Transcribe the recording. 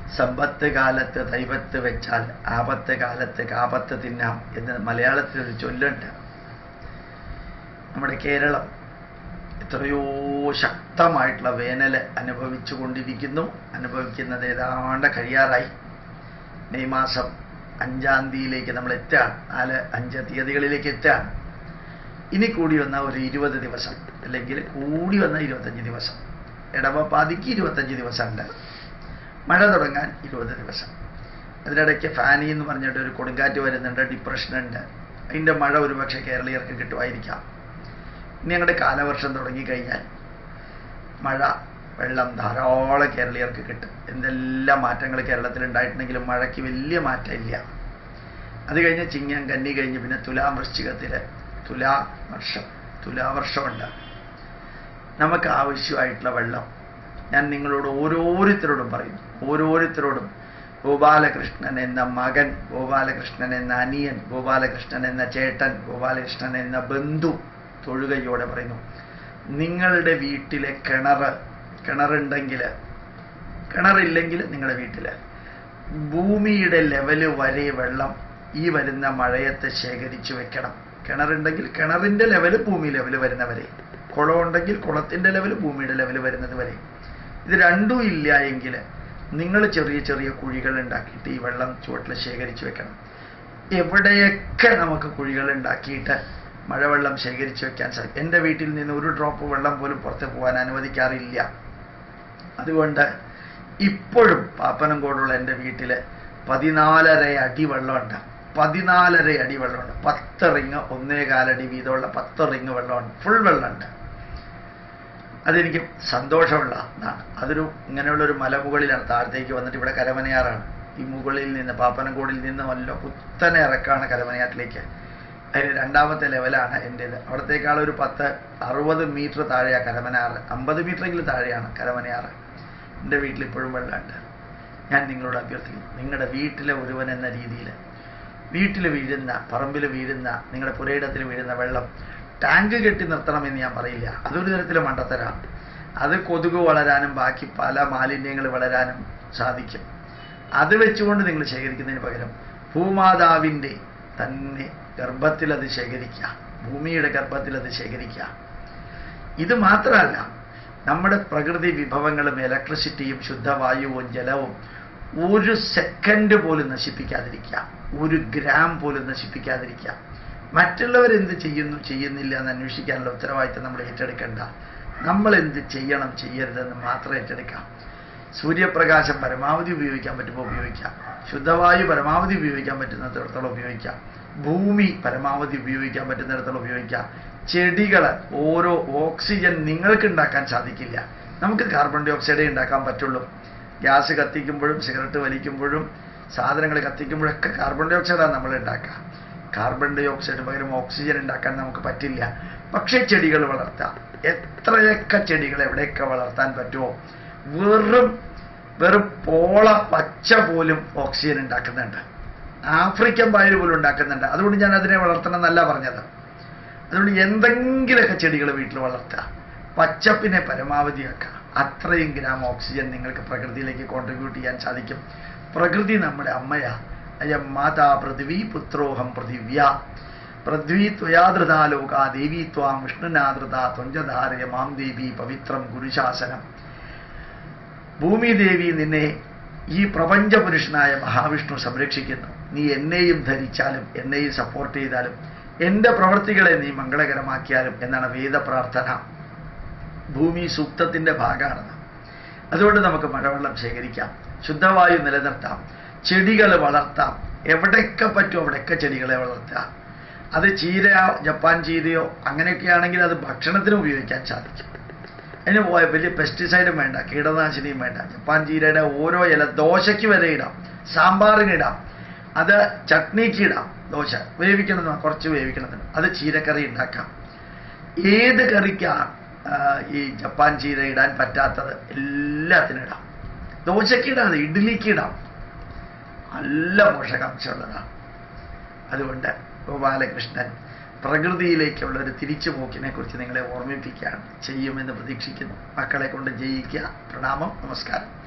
സമ്പത്ത് കാലത്ത് ദൈവത്ത് വെച്ചാൽ ആപത്ത് കാലത്ത് കാപത്ത് തിന്നാം എന്ന് മലയാളത്തിൽ ഒരു ചൊല്ലുണ്ട് നമ്മുടെ കേരളം എത്രയോ ശക്തമായിട്ടുള്ള വേനൽ അനുഭവിച്ചു കൊണ്ടിരിക്കുന്നു അനുഭവിക്കുന്നത് ഏതാണ്ട് കഴിയാറായി മെയ് മാസം അഞ്ചാം തീയതിയിലേക്ക് നമ്മൾ എത്തുകയാണ് നാല് അഞ്ച് തീയതികളിലേക്ക് എത്തുകയാണ് ഇനി കൂടി വന്ന ഒരു ഇരുപത് ദിവസം അല്ലെങ്കിൽ കൂടി വന്ന ഇരുപത്തഞ്ച് ദിവസം ഇടവപ്പാതിക്ക് ഇരുപത്തഞ്ച് ദിവസമുണ്ട് മഴ തുടങ്ങാൻ ഇരുപത് ദിവസം അതിനിടയ്ക്ക് ഫാനി എന്ന് പറഞ്ഞിട്ട് ഒരു കൊടുങ്കാറ്റ് വരുന്നുണ്ട് ഡിപ്രഷൻ ഉണ്ട് അതിൻ്റെ മഴ ഒരുപക്ഷെ കേരളീയർക്ക് കിട്ടുമായിരിക്കാം ഇനി ഞങ്ങളുടെ കാലവർഷം തുടങ്ങിക്കഴിഞ്ഞാൽ മഴ വെള്ളം ധാരാളം കേരളീയർക്ക് കിട്ടും എന്തെല്ലാം മാറ്റങ്ങൾ കേരളത്തിൽ ഉണ്ടായിട്ടുണ്ടെങ്കിലും മഴയ്ക്ക് വലിയ മാറ്റമില്ല അത് കഴിഞ്ഞ് ചിങ്ങം കന്നി കഴിഞ്ഞ് പിന്നെ തുലാം വൃശ്ചികത്തിൽ തുലാ വർഷം തുലാവർഷമുണ്ട് നമുക്ക് ആവശ്യമായിട്ടുള്ള വെള്ളം ഞാൻ നിങ്ങളോട് ഓരോരുത്തരോടും പറയുന്നു ഓരോരുത്തരോടും ഗോപാലകൃഷ്ണൻ എന്ന മകൻ ഗോപാലകൃഷ്ണൻ എന്ന അനിയൻ ഗോപാലകൃഷ്ണൻ എന്ന ചേട്ടൻ ഗോപാലകൃഷ്ണൻ എന്ന ബന്ധു തൊഴുകയോടെ പറയുന്നു നിങ്ങളുടെ വീട്ടിലെ കിണർ കിണറുണ്ടെങ്കിൽ കിണറില്ലെങ്കിൽ നിങ്ങളുടെ വീട്ടിൽ ഭൂമിയുടെ ലെവല് വരെ വെള്ളം ഈ വരുന്ന മഴയത്ത് ശേഖരിച്ചു വെക്കണം കിണറുണ്ടെങ്കിൽ കിണറിൻ്റെ ലെവല് ഭൂമി ലെവല് വരുന്നവരെ കുളം ഉണ്ടെങ്കിൽ കുളത്തിൻ്റെ ലെവല് ഭൂമിയുടെ ലെവല് വരുന്നത് വരെ ഇത് രണ്ടും ഇല്ല എങ്കിൽ നിങ്ങൾ ചെറിയ ചെറിയ കുഴികൾ ഉണ്ടാക്കിയിട്ട് ഈ വെള്ളം ചുവട്ടിൽ ശേഖരിച്ചു വെക്കണം എവിടെയൊക്കെ നമുക്ക് കുഴികൾ ഉണ്ടാക്കിയിട്ട് മഴവെള്ളം ശേഖരിച്ചു വെക്കാൻ സാധിക്കും എൻ്റെ വീട്ടിൽ നിന്ന് ഒരു ഡ്രോപ്പ് വെള്ളം പോലും പുറത്ത് പോകാൻ അനുവദിക്കാറില്ല അതുകൊണ്ട് ഇപ്പോഴും പാപ്പനംകോടുള്ള എൻ്റെ വീട്ടിൽ പതിനാലര അടി വെള്ളമുണ്ട് പതിനാലര അടി വെള്ളമുണ്ട് പത്ത് റിങ് ഒന്നേ കാലടി വീതമുള്ള പത്ത് റിങ് വെള്ളമുണ്ട് ഫുൾ വെള്ളമുണ്ട് അതെനിക്ക് സന്തോഷമുള്ള ഇതാണ് അതൊരു ഇങ്ങനെയുള്ളൊരു മലമുകളിലാണ് താഴത്തേക്ക് വന്നിട്ട് ഇവിടെ കരമനയാറാണ് ഈ മുകളിൽ നിന്ന് പാപ്പനംകോടിൽ നിന്ന് വല്ല കുത്തനെ ഇറക്കാണ് കരമനയാറ്റിലേക്ക് അതിന് രണ്ടാമത്തെ ലെവലാണ് എൻ്റേത് അവിടത്തേക്കാൾ ഒരു പത്ത് അറുപത് മീറ്റർ താഴെയാണ് കരമനയാറ് അമ്പത് മീറ്ററെങ്കിലും താഴെയാണ് കരമനയാറ് എൻ്റെ വീട്ടിൽ ഇപ്പോഴും വെള്ളമുണ്ട് ഞാൻ നിങ്ങളോട് അഭ്യർത്ഥിക്കുന്നു നിങ്ങളുടെ വീട്ടിലെ ഒരുവൻ എന്ന രീതിയിൽ വീട്ടിൽ വീഴുന്ന പറമ്പിൽ വീഴുന്ന നിങ്ങളുടെ പുരയിടത്തിൽ വീഴുന്ന വെള്ളം ടാങ്ക് കെട്ടി നിർത്തണമെന്ന് ഞാൻ പറയില്ല അതൊരു തരത്തിലെ മണ്ടത്തരാണ് അത് കൊതുക് വളരാനും ബാക്കി പല മാലിന്യങ്ങൾ വളരാനും സാധിക്കും അത് വെച്ചുകൊണ്ട് നിങ്ങൾ ശേഖരിക്കുന്നതിന് പകരം ഭൂമാതാവിൻ്റെ തന്നെ ഗർഭത്തിൽ അത് ശേഖരിക്കുക ഭൂമിയുടെ ഗർഭത്തിൽ അത് ശേഖരിക്കുക ഇത് മാത്രമല്ല നമ്മുടെ പ്രകൃതി വിഭവങ്ങളും ഇലക്ട്രിസിറ്റിയും ശുദ്ധവായുവും ജലവും ഒരു സെക്കൻഡ് പോലും നശിപ്പിക്കാതിരിക്കുക ഒരു ഗ്രാം പോലും നശിപ്പിക്കാതിരിക്കുക മറ്റുള്ളവരെന്ത് ചെയ്യുന്നു ചെയ്യുന്നില്ല എന്ന് അന്വേഷിക്കാനുള്ള ഉത്തരവാദിത്തം നമ്മൾ ഏറ്റെടുക്കേണ്ട നമ്മൾ എന്ത് ചെയ്യണം ചെയ്യരുതെന്ന് മാത്രം ഏറ്റെടുക്കാം സൂര്യപ്രകാശം പരമാവധി ഉപയോഗിക്കാൻ പറ്റുമ്പോൾ ഉപയോഗിക്കാം ശുദ്ധവായു പരമാവധി ഉപയോഗിക്കാൻ പറ്റുന്നിടത്തോളം ഉപയോഗിക്കാം ഭൂമി പരമാവധി ഉപയോഗിക്കാൻ പറ്റുന്നിടത്തോളം ഉപയോഗിക്കാം ചെടികൾ ഓരോ ഓക്സിജൻ നിങ്ങൾക്ക് ഉണ്ടാക്കാൻ സാധിക്കില്ല നമുക്ക് കാർബൺ ഡൈ ഓക്സൈഡേ ഉണ്ടാക്കാൻ പറ്റുള്ളൂ ഗ്യാസ് കത്തിക്കുമ്പോഴും സിഗരറ്റ് വലിക്കുമ്പോഴും സാധനങ്ങൾ കത്തിക്കുമ്പോഴൊക്കെ കാർബൺ ഡൈ ഓക്സൈഡാണ് നമ്മൾ ഉണ്ടാക്കുക കാർബൺ ഡൈ ഓക്സൈഡ് പകരം ഓക്സിജൻ ഉണ്ടാക്കാൻ നമുക്ക് പറ്റില്ല പക്ഷേ ചെടികൾ വളർത്താം എത്രയൊക്കെ ചെടികൾ എവിടെയൊക്കെ വളർത്താൻ പറ്റുമോ വെറും വെറും പോള പച്ച പോലും ഓക്സിജൻ ഉണ്ടാക്കുന്നുണ്ട് ആഫ്രിക്കൻ പായൽ പോലും ഉണ്ടാക്കുന്നുണ്ട് അതുകൊണ്ട് ഞാൻ അതിനെ വളർത്തണം എന്നല്ല പറഞ്ഞത് അതുകൊണ്ട് എന്തെങ്കിലുമൊക്കെ ചെടികൾ വീട്ടിൽ വളർത്തുക പച്ചപ്പിനെ പരമാവധിയാക്കുക അത്രയും ഗ്രാം ഓക്സിജൻ നിങ്ങൾക്ക് പ്രകൃതിയിലേക്ക് കോൺട്രിബ്യൂട്ട് ചെയ്യാൻ സാധിക്കും പ്രകൃതി നമ്മുടെ അമ്മയാ അയം മാതാ പൃഥ്വി പുത്രോഹം പൃഥിവ്യ പൃഥ്വി ത്വയാധൃതാ ലോക ദേവി ത്വാം വിഷ്ണുനാധൃത ത്വഞ്ചധാരയ മാം ദേവി പവിത്രം ഗുരുശാസനം ഭൂമി ദേവി നിന്നെ ഈ പ്രപഞ്ച പുരുഷനായ മഹാവിഷ്ണു സംരക്ഷിക്കുന്നു നീ എന്നെയും ധരിച്ചാലും എന്നെയും സപ്പോർട്ട് ചെയ്താലും എൻ്റെ പ്രവൃത്തികളെ നീ മംഗളകരമാക്കിയാലും എന്നാണ് വേദപ്രാർത്ഥന ഭൂമി സൂക്തത്തിൻ്റെ ഭാഗമാണെന്ന് അതുകൊണ്ട് നമുക്ക് മഴവെള്ളം ശേഖരിക്കാം ശുദ്ധവായു നിലനിർത്താം ചെടികൾ വളർത്താം എവിടെയൊക്കെ പറ്റും അവിടെയൊക്കെ ചെടികളെ വളർത്താം അത് ചീരയോ ജപ്പാൻ ചീരയോ അങ്ങനെയൊക്കെയാണെങ്കിൽ അത് ഭക്ഷണത്തിന് ഉപയോഗിക്കാൻ സാധിക്കും അതിന് പോയ- വലിയ പെസ്റ്റിസൈഡും വേണ്ട കീടനാശിനിയും വേണ്ട ജപ്പാൻ ചീരയുടെ ഓരോ ഇല ദോശയ്ക്ക് വരെ ഇടാം സാമ്പാറിന് ഇടാം അത് ചട്നിക്ക് ഇടാം ദോശ വേവിക്കണം കുറച്ച് വേവിക്കണം അത് ചീരക്കറി ഉണ്ടാക്കാം ഏത് കറിക്കാണ് ആ, ഈ ജപ്പാൻ ചീര ഇടാൻ പറ്റാത്തത് എല്ലാത്തിനും ഇടാം ദോശയ്ക്ക് ഇടാം ഇഡ്ഡലിക്ക് ഇടാം നല്ല പോഷകാംശമുള്ളതാണ് അതുകൊണ്ട് ഗോപാലകൃഷ്ണൻ പ്രകൃതിയിലേക്കുള്ള ഒരു തിരിച്ചുപോക്കിനെ കുറിച്ച് നിങ്ങളെ ഓർമ്മിപ്പിക്കുകയാണ് ചെയ്യുമെന്ന് പ്രതീക്ഷിക്കുന്നു മക്കളെ കൊണ്ട് ജയിക്കുക പ്രണാമം നമസ്കാരം